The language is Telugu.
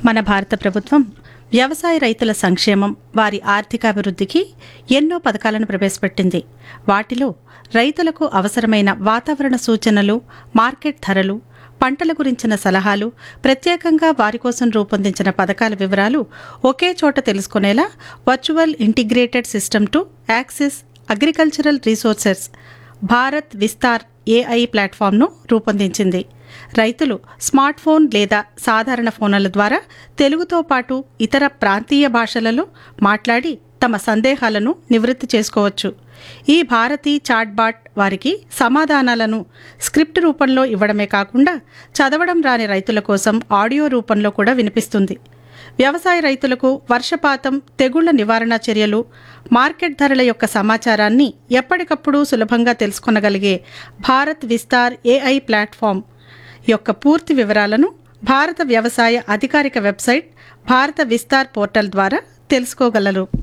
మన భారత ప్రభుత్వం వ్యవసాయ రైతుల సంక్షేమం వారి ఆర్థికాభివృద్ధికి ఎన్నో పథకాలను ప్రవేశపెట్టింది వాటిలో రైతులకు అవసరమైన వాతావరణ సూచనలు మార్కెట్ ధరలు పంటల గురించిన సలహాలు ప్రత్యేకంగా వారి కోసం రూపొందించిన పథకాల వివరాలు ఒకే చోట తెలుసుకునేలా virtual integrated system to access agricultural resources Bharat Vistaar AI ప్లాట్ఫామ్ను రూపొందించింది రైతులు స్మార్ట్ ఫోన్ లేదా సాధారణ ఫోన్ల ద్వారా తెలుగుతో పాటు ఇతర ప్రాంతీయ భాషలలో మాట్లాడి తమ సందేహాలను నివృత్తి చేసుకోవచ్చు ఈ భారతీ చాట్బాట్ వారికి సమాధానాలను స్క్రిప్ట్ రూపంలో ఇవ్వడమే కాకుండా చదవడం రాని రైతుల కోసం ఆడియో రూపంలో కూడా వినిపిస్తుంది వ్యవసాయ రైతులకు వర్షపాతం తెగుళ్ల నివారణ చర్యలు మార్కెట్ ధరల యొక్క సమాచారాన్ని ఎప్పటికప్పుడు సులభంగా తెలుసుకొనగలిగే భారత్ విస్తార్ ఏఐ ప్లాట్ఫామ్ యొక్క పూర్తి వివరాలను భారత వ్యవసాయ అధికారిక వెబ్సైట్ భారత విస్తార్ పోర్టల్ ద్వారా తెలుసుకోగలరు